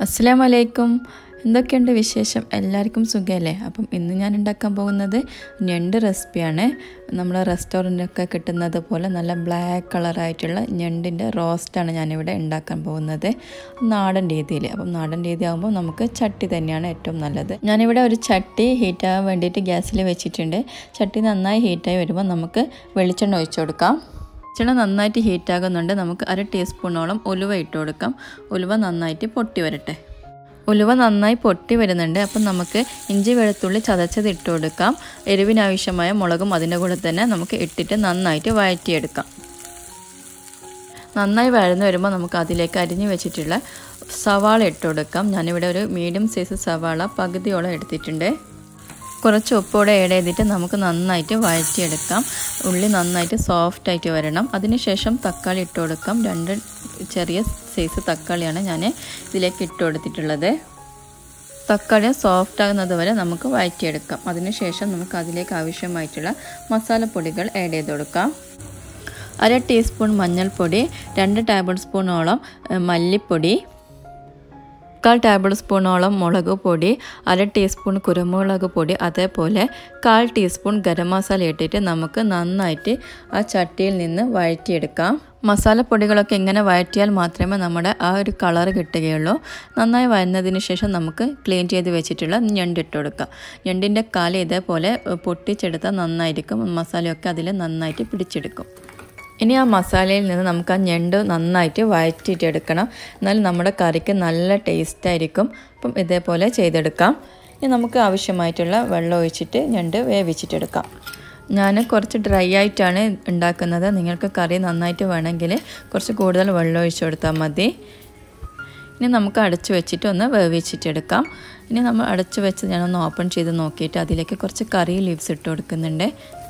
അസ്സാം വലൈക്കും എന്തൊക്കെയുണ്ട് വിശേഷം എല്ലാവർക്കും സുഖമല്ലേ അപ്പം ഇന്ന് ഞാൻ ഉണ്ടാക്കാൻ പോകുന്നത് ഞണ്ട് റെസിപ്പിയാണ് നമ്മൾ റെസ്റ്റോറൻറ്റൊക്കെ കിട്ടുന്നത് പോലെ നല്ല ബ്ലാക്ക് കളറായിട്ടുള്ള ഞണ്ടിൻ്റെ റോസ്റ്റാണ് ഞാനിവിടെ ഉണ്ടാക്കാൻ പോകുന്നത് നാടൻ രീതിയിൽ അപ്പം നാടൻ രീതി ആകുമ്പോൾ നമുക്ക് ചട്ടി തന്നെയാണ് ഏറ്റവും നല്ലത് ഞാനിവിടെ ഒരു ചട്ടി ഹീറ്റാകാൻ വേണ്ടിയിട്ട് ഗ്യാസിൽ വെച്ചിട്ടുണ്ട് ചട്ടി നന്നായി ഹീറ്റായി വരുമ്പോൾ നമുക്ക് വെളിച്ചെണ്ണ ഒഴിച്ചു കൊടുക്കാം വെളിച്ചെണ്ണ നന്നായിട്ട് ഹീറ്റാകുന്നുണ്ട് നമുക്ക് അര ടീസ്പൂണോളം ഉലുവ ഇട്ട് കൊടുക്കാം ഉലുവ നന്നായിട്ട് പൊട്ടി വരട്ടെ ഉലുവ നന്നായി പൊട്ടി വരുന്നുണ്ട് അപ്പം നമുക്ക് ഇഞ്ചി വെളുത്തുള്ളി ചതച്ചത് ഇട്ട് കൊടുക്കാം എരിവിനാവശ്യമായ മുളകും അതിൻ്റെ കൂടെ തന്നെ നമുക്ക് ഇട്ടിട്ട് നന്നായിട്ട് വഴറ്റിയെടുക്കാം നന്നായി വഴന്നു വരുമ്പോൾ നമുക്ക് അതിലേക്ക് അരിഞ്ഞു വെച്ചിട്ടുള്ള സവാള ഇട്ട് കൊടുക്കാം ഞാനിവിടെ ഒരു മീഡിയം സൈസ് സവാള പകുതിയോളം എടുത്തിട്ടുണ്ട് കുറച്ച് ഉപ്പോടെ ആഡ് ചെയ്തിട്ട് നമുക്ക് നന്നായിട്ട് വഴറ്റിയെടുക്കാം ഉള്ളി നന്നായിട്ട് സോഫ്റ്റ് ആയിട്ട് വരണം അതിനുശേഷം തക്കാളി ഇട്ട് കൊടുക്കാം രണ്ട് ചെറിയ സൈസ് തക്കാളിയാണ് ഞാൻ ഇതിലേക്ക് ഇട്ട് കൊടുത്തിട്ടുള്ളത് തക്കാളി സോഫ്റ്റ് ആകുന്നത് വരെ നമുക്ക് വഴറ്റിയെടുക്കാം അതിനുശേഷം നമുക്ക് അതിലേക്ക് ആവശ്യമായിട്ടുള്ള മസാലപ്പൊടികൾ ആഡ് ചെയ്ത് കൊടുക്കാം അര ടീസ്പൂൺ മഞ്ഞൾപ്പൊടി രണ്ട് ടേബിൾ സ്പൂണോളം മല്ലിപ്പൊടി മുക്കാൽ ടേബിൾ സ്പൂണോളം മുളക് പൊടി അര ടീസ്പൂൺ കുരുമുളക് പൊടി അതേപോലെ കാൽ ടീസ്പൂൺ ഗരം മസാല ഇട്ടിട്ട് നമുക്ക് നന്നായിട്ട് ആ ചട്ടിയിൽ നിന്ന് വഴറ്റിയെടുക്കാം മസാലപ്പൊടികളൊക്കെ ഇങ്ങനെ വഴറ്റിയാൽ മാത്രമേ നമ്മുടെ ആ ഒരു കളർ കിട്ടുകയുള്ളൂ നന്നായി വഴന്നതിന് ശേഷം നമുക്ക് ക്ലീൻ ചെയ്ത് വെച്ചിട്ടുള്ള ഞണ്ടിട്ട് കൊടുക്കാം ഞണ്ടിൻ്റെ കാല് ഇതേപോലെ പൊട്ടിച്ചെടുത്താൽ നന്നായിരിക്കും മസാലയൊക്കെ അതിൽ നന്നായിട്ട് പിടിച്ചെടുക്കും ഇനി ആ മസാലയിൽ നിന്ന് നമുക്ക് ആ ഞണ്ട് നന്നായിട്ട് വഴറ്റിയിട്ടെടുക്കണം എന്നാൽ നമ്മുടെ കറിക്ക് നല്ല ടേസ്റ്റ് ആയിരിക്കും അപ്പം ഇതേപോലെ ചെയ്തെടുക്കാം ഇനി നമുക്ക് ആവശ്യമായിട്ടുള്ള വെള്ളം ഒഴിച്ചിട്ട് ഞണ്ട് വേവിച്ചിട്ടെടുക്കാം ഞാൻ കുറച്ച് ഡ്രൈ ആയിട്ടാണ് ഉണ്ടാക്കുന്നത് നിങ്ങൾക്ക് കറി നന്നായിട്ട് വേണമെങ്കിൽ കുറച്ച് കൂടുതൽ വെള്ളം ഒഴിച്ചു കൊടുത്താൽ മതി ഇനി നമുക്ക് അടച്ചു വെച്ചിട്ട് ഒന്ന് വേവിച്ചിട്ടെടുക്കാം ഇനി നമ്മൾ അടച്ചു വെച്ച് ഞാനൊന്ന് ഓപ്പൺ ചെയ്ത് നോക്കിയിട്ട് അതിലേക്ക് കുറച്ച് കറി ലീവ്സ് ഇട്ട് കൊടുക്കുന്നുണ്ട്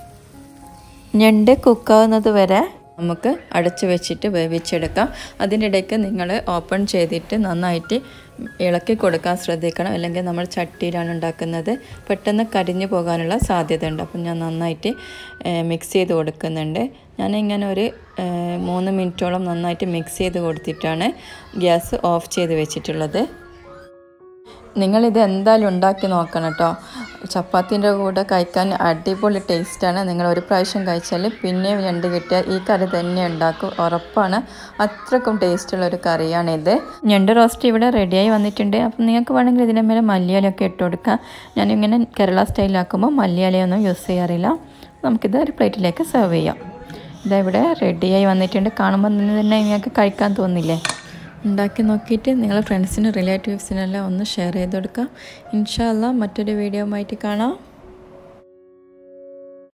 ഞണ്ട് കുക്കാവുന്നത് വരെ നമുക്ക് അടച്ചു വെച്ചിട്ട് വേവിച്ചെടുക്കാം അതിൻ്റെ ഇടയ്ക്ക് നിങ്ങൾ ഓപ്പൺ ചെയ്തിട്ട് നന്നായിട്ട് ഇളക്കി കൊടുക്കാൻ ശ്രദ്ധിക്കണം അല്ലെങ്കിൽ നമ്മൾ ചട്ടിയിലാണ് ഉണ്ടാക്കുന്നത് പെട്ടെന്ന് കരിഞ്ഞു പോകാനുള്ള സാധ്യത ഉണ്ട് അപ്പം ഞാൻ നന്നായിട്ട് മിക്സ് ചെയ്ത് കൊടുക്കുന്നുണ്ട് ഞാനിങ്ങനെ ഒരു മൂന്ന് മിനിറ്റോളം നന്നായിട്ട് മിക്സ് ചെയ്ത് കൊടുത്തിട്ടാണ് ഗ്യാസ് ഓഫ് ചെയ്ത് വെച്ചിട്ടുള്ളത് നിങ്ങളിത് എന്തായാലും ഉണ്ടാക്കി നോക്കണം കേട്ടോ ചപ്പാത്തിൻ്റെ കൂടെ കഴിക്കാൻ അടിപൊളി ടേസ്റ്റാണ് നിങ്ങൾ ഒരു പ്രാവശ്യം കഴിച്ചാൽ പിന്നെയും രണ്ട് കിട്ടിയാൽ ഈ കറി തന്നെ ഉണ്ടാക്കും ഉറപ്പാണ് അത്രക്കും ടേസ്റ്റുള്ള ഒരു കറിയാണിത് ഞണ്ട് റോസ്റ്റ് ഇവിടെ റെഡിയായി വന്നിട്ടുണ്ട് അപ്പം നിങ്ങൾക്ക് വേണമെങ്കിൽ ഇതിൻ്റെ മേലെ മല്ലിയാലയൊക്കെ ഇട്ട് കൊടുക്കാം ഞാനിങ്ങനെ കേരള സ്റ്റൈലാക്കുമ്പോൾ മല്ലിയാലയൊന്നും യൂസ് ചെയ്യാറില്ല നമുക്കിത് ഒരു പ്ലേറ്റിലേക്ക് സെർവ് ചെയ്യാം ഇതാ ഇവിടെ റെഡിയായി വന്നിട്ടുണ്ട് കാണുമ്പോൾ തന്നെ നിങ്ങൾക്ക് കഴിക്കാൻ തോന്നില്ലേ ഉണ്ടാക്കി നോക്കിയിട്ട് നിങ്ങളെ ഫ്രണ്ട്സിനും റിലേറ്റീവ്സിനെല്ലാം ഒന്ന് ഷെയർ ചെയ്ത് കൊടുക്കാം ഇൻഷാല്ല മറ്റൊരു വീഡിയോ ആയിട്ട് കാണാം